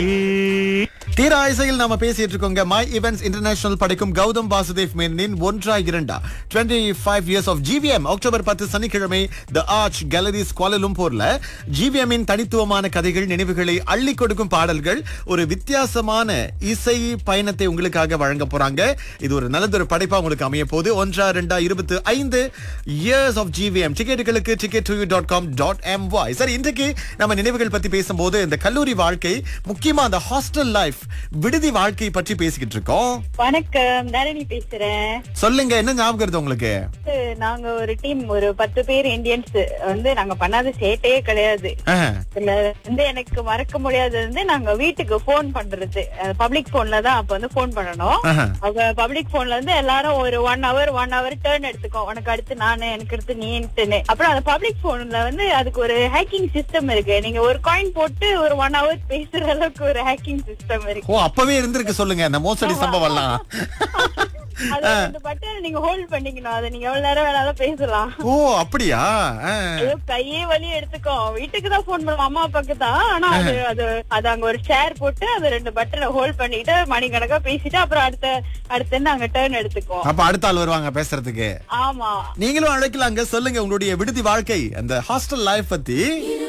தீரா இசையில் நாம பேசிட்டு இருக்கோங்க மை இவென்ட்ஸ் இன்டர்நேஷனல் படைக்கும் கௌதம் வாசுதேவ் மேனனின் ஒன்றா இரண்டா twenty five years of GVM October பத்து சனிக்கிழமை த ஆர்ச் கேலரிஸ் குவாலலும்பூர்ல ஜிவிஎம்மின் தனித்துவமான கதைகள் நினைவுகளை அள்ளி கொடுக்கும் பாடல்கள் ஒரு வித்தியாசமான இசை பயணத்தை உங்களுக்காக வழங்க போறாங்க இது ஒரு நல்லதொரு படைப்பா உங்களுக்கு அமைய போகுது ஒன்றா ரெண்டா இருபத்தி ஐந்து இயர்ஸ் ஆஃப் ஜிவிஎம் டிக்கெட்டுகளுக்கு ticket two dot com dot M Y சரி இன்றைக்கு நம்ம நினைவுகள் பத்தி பேசும்போது இந்த கல்லூரி வாழ்க்கை முக்கியமா அந்த ஹாஸ்டல் லைஃப் விடுதி வாழ்க்கை பற்றி பேசிக்கிட்டு இருக்கோம் வணக்கம் தரணி பேசுறேன் சொல்லுங்க என்ன ஞாபகம் வருது உங்களுக்கு இது நாங்க ஒரு டீம் ஒரு பத்து பேர் இந்தியன்ஸ் வந்து நாங்க பண்ணாத சேட்டையே கிடையாது ஆஹ், இதுல வந்து எனக்கு மறக்க முடியாதது வந்து நாங்க வீட்டுக்கு போன் பண்றது பப்ளிக் போன்ல தான் அப்ப வந்து போன் பண்ணணும் ஆஹா. அவங்க பப்ளிக் போன்ல இருந்து எல்லாரும் ஒரு one hour one hour turn எடுத்துக்கோ உனக்கு அடுத்து நானு எனக்கு அடுத்து நீன்ட்டுன்னு அப்புறம் அந்த பப்ளிக் போன்ல வந்து அதுக்கு ஒரு ஹேக்கிங் சிஸ்டம் இருக்கு நீங்க ஒரு காயின் போட்டு ஒரு ஒன் ஹவர் பேசுற அளவுக்கு ஒரு ஹேக்கிங் சிஸ்டம் இருக்கு ஓ அப்பவே இருந்திருக்கு சொல்லுங்க இந்த மோசடி சம்பவம் எல்லாம் அது ரெண்டு பட்டன் நீங்க ஹோல்ட் பண்ணிக்கணும் அதை நீங்க எவ்வளவு நேரம் வேணாலும் பேசலாம் ஓ அப்படியா ஆஹ். ஐயோ, கையே வலி எடுத்துக்கோ வீட்டுக்கு தான் போன் பண்ணுவோம் அம்மா அப்பாக்கு தான் ஆனா அது அது அது அங்க ஒரு சேர் போட்டு அது ரெண்டு பட்டனை ஹோல்ட் பண்ணிட்டு மணிக்கணக்கா பேசிட்டு அப்புறம் அடுத்த அடுத்து இருந்து அங்க டேர்ன் எடுத்துக்குவோம் அப்ப அடுத்த ஆள் வருவாங்க பேசுறதுக்கு ஆமா நீங்களும் அழைக்கலாங்க சொல்லுங்க உங்களுடைய விடுதி வாழ்க்கை அந்த ஹாஸ்டல் லைஃப் பத்தி